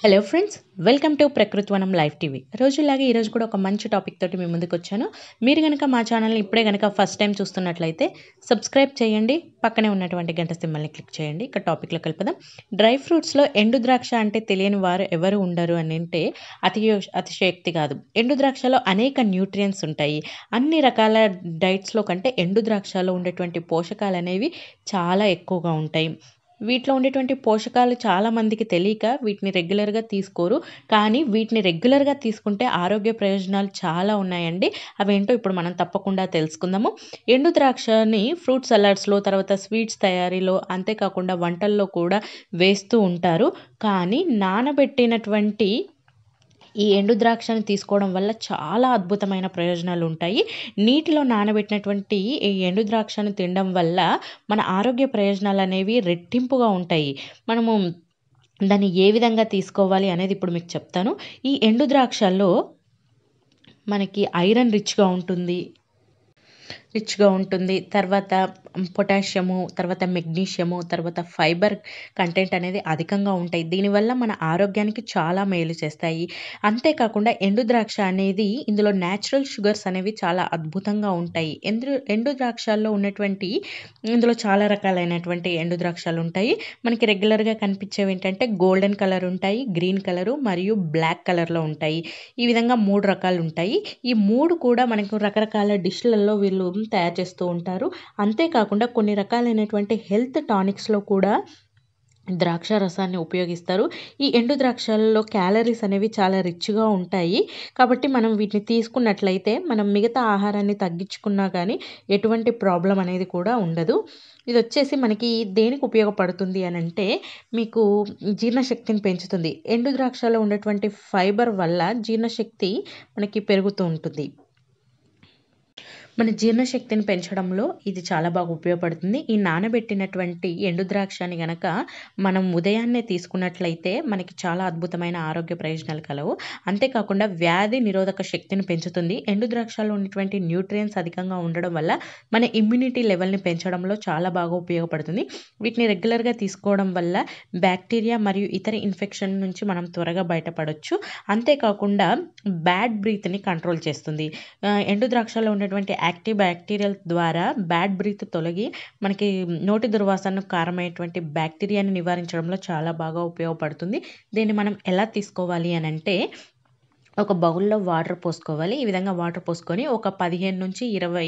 hello friends welcome to Prakruthivanam live TV రోజులాగే ఈరోజు కూడా ఒక మంచి టాపిక్ తోటి మీ ముందుకు వచ్చాను మీరు కనుక మా ఛానల్ని ఇప్పుడే కనుక ఫస్ట్ టైం చూస్తున్నట్లయితే సబ్స్క్రైబ్ చేయండి పక్కనే ఉన్నటువంటి గంట సింబల్ని క్లిక్ చేయండి ఇక టాపిక్లో కలుపుదాం డ్రై ఫ్రూట్స్లో ఎండు ద్రాక్ష అంటే తెలియని వారు ఎవరు ఉండరు అని అంటే అతి అతిశయోక్తి కాదు ఎండు ద్రాక్షలో అనేక న్యూట్రియన్స్ ఉంటాయి అన్ని రకాల డైట్స్లో కంటే ఎండు ద్రాక్షలో ఉండేటువంటి పోషకాలు అనేవి చాలా ఎక్కువగా ఉంటాయి వీటిలో ఉండేటువంటి పోషకాలు చాలా మందికి తెలియక వీటిని రెగ్యులర్గా తీసుకోరు కానీ వీటిని రెగ్యులర్గా తీసుకుంటే ఆరోగ్య ప్రయోజనాలు చాలా ఉన్నాయండి అవేంటో ఇప్పుడు మనం తప్పకుండా తెలుసుకుందాము ఎండు ద్రాక్షని ఫ్రూట్ సలాడ్స్లో తర్వాత స్వీట్స్ తయారీలో అంతేకాకుండా వంటల్లో కూడా వేస్తూ ఉంటారు కానీ నానబెట్టినటువంటి ఈ ఎండు ద్రాక్షను తీసుకోవడం వల్ల చాలా అద్భుతమైన ప్రయోజనాలు ఉంటాయి నీటిలో నానబెట్టినటువంటి ఈ ఎండు ద్రాక్షను తినడం వల్ల మన ఆరోగ్య ప్రయోజనాలు అనేవి రెట్టింపుగా ఉంటాయి మనము దాన్ని ఏ విధంగా తీసుకోవాలి అనేది ఇప్పుడు మీకు చెప్తాను ఈ ఎండు ద్రాక్షల్లో మనకి ఐరన్ రిచ్గా ఉంటుంది రిచ్గా ఉంటుంది తర్వాత పొటాషియము తర్వాత మెగ్నీషియము తర్వాత ఫైబర్ కంటెంట్ అనేది అధికంగా ఉంటాయి దీనివల్ల మన ఆరోగ్యానికి చాలా మేలు చేస్తాయి అంతేకాకుండా ఎండు ద్రాక్ష అనేది ఇందులో న్యాచురల్ షుగర్స్ అనేవి చాలా అద్భుతంగా ఉంటాయి ఎందు ఎండు ద్రాక్షల్లో ఉన్నటువంటి ఇందులో చాలా రకాలైనటువంటి ఎండు ద్రాక్షలు ఉంటాయి మనకి రెగ్యులర్గా కనిపించేవి ఏంటంటే గోల్డెన్ కలర్ ఉంటాయి గ్రీన్ కలరు మరియు బ్లాక్ కలర్లో ఉంటాయి ఈ విధంగా మూడు రకాలు ఉంటాయి ఈ మూడు కూడా మనకు రకరకాల డిష్లలో వీళ్ళు తయారు చేస్తూ ఉంటారు అంతేకాకుండా కొన్ని రకాలైనటువంటి హెల్త్ టానిక్స్లో కూడా ద్రాక్ష రసాన్ని ఉపయోగిస్తారు ఈ ఎండు ద్రాక్షలలో క్యాలరీస్ అనేవి చాలా రిచ్గా ఉంటాయి కాబట్టి మనం వీటిని తీసుకున్నట్లయితే మనం మిగతా ఆహారాన్ని తగ్గించుకున్నా కానీ ఎటువంటి ప్రాబ్లం అనేది కూడా ఉండదు ఇది వచ్చేసి మనకి దేనికి ఉపయోగపడుతుంది అని అంటే మీకు జీర్ణశక్తిని పెంచుతుంది ఎండు ద్రాక్షలో ఉన్నటువంటి ఫైబర్ వల్ల జీర్ణశక్తి మనకి పెరుగుతూ ఉంటుంది మన జీర్ణశక్తిని పెంచడంలో ఇది చాలా బాగా ఉపయోగపడుతుంది ఈ నానబెట్టినటువంటి ఎండు ద్రాక్షని గనక మనం ఉదయాన్నే తీసుకున్నట్లయితే మనకి చాలా అద్భుతమైన ఆరోగ్య ప్రయోజనాలు కలవు అంతేకాకుండా వ్యాధి నిరోధక శక్తిని పెంచుతుంది ఎండు ద్రాక్షలో ఉన్నటువంటి న్యూట్రియన్స్ అధికంగా ఉండడం వల్ల మన ఇమ్యూనిటీ లెవెల్ని పెంచడంలో చాలా బాగా ఉపయోగపడుతుంది వీటిని రెగ్యులర్గా తీసుకోవడం వల్ల బ్యాక్టీరియా మరియు ఇతర ఇన్ఫెక్షన్ నుంచి మనం త్వరగా బయటపడవచ్చు అంతేకాకుండా బ్యాడ్ బ్రీత్ని కంట్రోల్ చేస్తుంది ఎండు ద్రాక్షలో ఉన్నటువంటి యాక్టివ్ బ్యాక్టీరియల్ ద్వారా బ్యాడ్ బ్రీత్ తొలగి మనకి నోటి దుర్వాసనకు కారమైనటువంటి బ్యాక్టీరియాని నివారించడంలో చాలా బాగా ఉపయోగపడుతుంది దీన్ని మనం ఎలా తీసుకోవాలి అని అంటే ఒక బౌల్లో వాటర్ పోసుకోవాలి ఈ విధంగా వాటర్ పోసుకొని ఒక పదిహేను నుంచి ఇరవై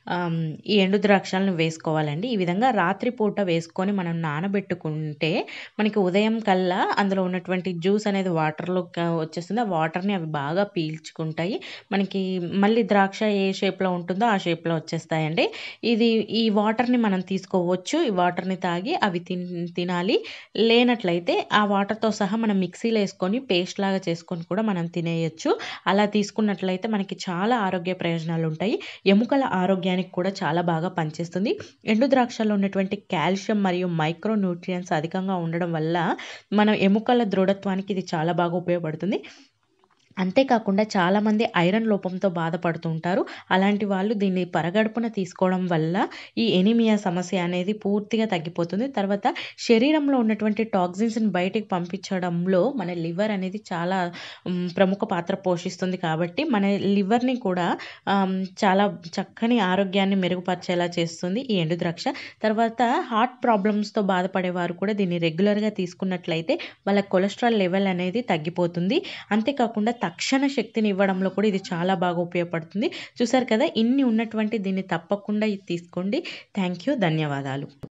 ఈ ఎండు ద్రాక్షలను వేసుకోవాలండి ఈ విధంగా రాత్రిపూట వేసుకొని మనం నానబెట్టుకుంటే మనకి ఉదయం కల్లా అందులో ఉన్నటువంటి జ్యూస్ అనేది వాటర్లో వచ్చేస్తుంది ఆ వాటర్ని అవి బాగా పీల్చుకుంటాయి మనకి మళ్ళీ ద్రాక్ష ఏ షేప్లో ఉంటుందో ఆ షేప్లో వచ్చేస్తాయండి ఇది ఈ వాటర్ని మనం తీసుకోవచ్చు ఈ వాటర్ని తాగి అవి తిన్ తినాలి లేనట్లయితే ఆ వాటర్తో సహా మనం మిక్సీలో వేసుకొని పేస్ట్ లాగా చేసుకొని కూడా మనం తినేయచ్చు అలా తీసుకున్నట్లయితే మనకి చాలా ఆరోగ్య ప్రయోజనాలు ఉంటాయి ఎముకల ఆరోగ్యానికి కూడా చాలా బాగా పనిచేస్తుంది ఎండు ద్రాక్షలో ఉన్నటువంటి కాల్షియం మరియు మైక్రో న్యూట్రియన్స్ అధికంగా ఉండడం వల్ల మన ఎముకల దృఢత్వానికి ఇది చాలా బాగా ఉపయోగపడుతుంది అంతేకాకుండా చాలామంది ఐరన్ లోపంతో బాధపడుతూ ఉంటారు అలాంటి వాళ్ళు దీన్ని పరగడుపున తీసుకోవడం వల్ల ఈ ఎనిమియా సమస్య అనేది పూర్తిగా తగ్గిపోతుంది తర్వాత శరీరంలో ఉన్నటువంటి టాక్సిన్స్ని బయటికి పంపించడంలో మన లివర్ అనేది చాలా ప్రముఖ పాత్ర పోషిస్తుంది కాబట్టి మన లివర్ని కూడా చాలా చక్కని ఆరోగ్యాన్ని మెరుగుపరిచేలా చేస్తుంది ఈ ఎండు ద్రాక్ష తర్వాత హార్ట్ ప్రాబ్లమ్స్తో బాధపడేవారు కూడా దీన్ని రెగ్యులర్గా తీసుకున్నట్లయితే వాళ్ళ కొలెస్ట్రాల్ లెవెల్ అనేది తగ్గిపోతుంది అంతేకాకుండా తక్షణ శక్తిని ఇవ్వడంలో కూడా ఇది చాలా బాగా ఉపయోగపడుతుంది చూసారు కదా ఇన్ని ఉన్నటువంటి దీన్ని తప్పకుండా తీసుకోండి థ్యాంక్ యూ ధన్యవాదాలు